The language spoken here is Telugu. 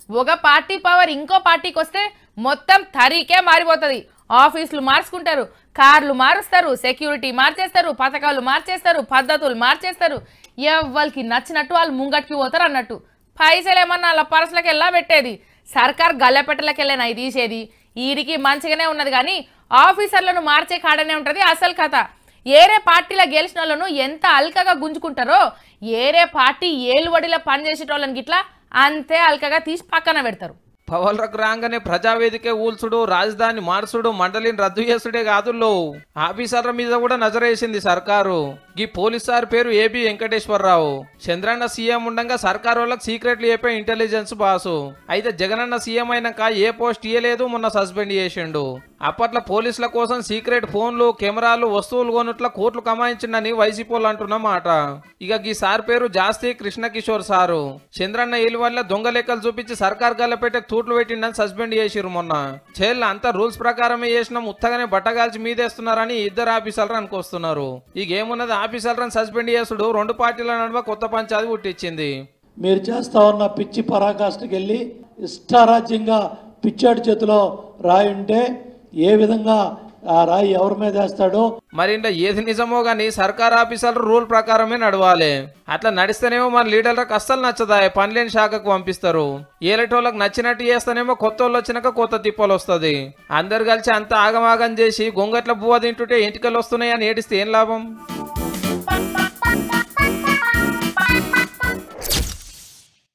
ఒక పార్టీ పవర్ ఇంకో పార్టీకి వస్తే మొత్తం తరీకే మారిపోతుంది ఆఫీసులు మార్చుకుంటారు కార్లు మారుస్తారు సెక్యూరిటీ మార్చేస్తారు పథకాలు మార్చేస్తారు పద్ధతులు మార్చేస్తారు ఎవ్వరికి నచ్చినట్టు వాళ్ళు ముంగట్కి పోతారు అన్నట్టు పైసలు ఏమన్నా వాళ్ళ పరసలకి ఎలా పెట్టేది సర్కార్ గల్లెపెట్టలకెళ్ళేనా ఇది తీసేది వీరికి మంచిగానే ఉన్నది కానీ ఆఫీసర్లను మార్చే కాడనే ఉంటుంది అసలు కథ ఏరే పార్టీలో గెలిచిన వాళ్ళను ఎంత అల్కగా గుంజుకుంటారో ఏరే పార్టీ ఏలువడిలో పనిచేసేటోళ్ళని గిట్లా అంతే అల్కగా తీసి పక్కన పెడతారు పవర్లకు రాగానే ప్రజావేదిక ఊల్చుడు రాజధాని మార్చుడు మండలిని రద్దు చేసుడే కాదుల్లో ఆఫీసర్ల మీద కూడా నజరేసింది సర్కారు ఈ పోలీస్ సార్ పేరు ఏబి వెంకటేశ్వరరావు చంద్రన్న సీఎం ఉండగా సర్కారు వాళ్ళకి సీక్రెట్లు చెప్పే ఇంటెలిజెన్స్ బాసు అయితే జగనన్న సీఎం అయినాక ఏ పోస్ట్ ఇయ్యలేదు మొన్న సస్పెండ్ చేసిండు అప్పట్లో పోలీసుల కోసం సీక్రెట్ ఫోన్లు కెమెరాలు వస్తువులు కొనుట్ల కోట్లు కమాయించిండని వైసీపీ వాళ్ళు అంటున్న మాట ఇక ఈ సార్ పేరు జాస్తి కృష్ణ కిషోర్ సారు చంద్రన్న ఏలు వల్ల దొంగ లెక్కలు చూపించి సర్కార్ గల్లపెట్టే తూట్లు పెట్టిండని సస్పెండ్ చేసిరు మొన్న చేళ్ళ అంతా రూల్స్ ప్రకారమే చేసిన ముత్తగానే బట్టగాల్చి మీదేస్తున్నారని ఇద్దరు ఆఫీసర్లు అనుకొస్తున్నారు ఇక ఏమున్నది ఆఫీసర్లను సస్పెండ్ చేసుడు రెండు పార్టీల నడుమ కొత్త పంచాయతీ పుట్టించింది మీరు చేస్తా ఉన్న పిచ్చి పరాకాష్ఠకి వెళ్ళి ఇష్టారాజ్యంగా పిచ్చాడి చేతిలో రాయి ఉంటే ఏ విధంగా ఆ రాయి ఎవరి మీద వేస్తాడో మరి ఇంత ఏది నిజమో గానీ సర్కార్ ఆఫీసర్లు రూల్ ప్రకారమే నడవాలి అట్లా నడిస్తేనేమో మన లీడర్లకు అస్సలు నచ్చదా పనిలేని శాఖకు పంపిస్తారు ఏలటోళ్ళకి నచ్చినట్టు చేస్తేనేమో కొత్త వాళ్ళు వచ్చినాక కొత్త తిప్పలు వస్తుంది అందరు కలిసి అంత ఆగమాగం చేసి గొంగట్ల బువ్వ తింటుంటే ఎంటికలు వస్తున్నాయని ఏడిస్తే ఏం లాభం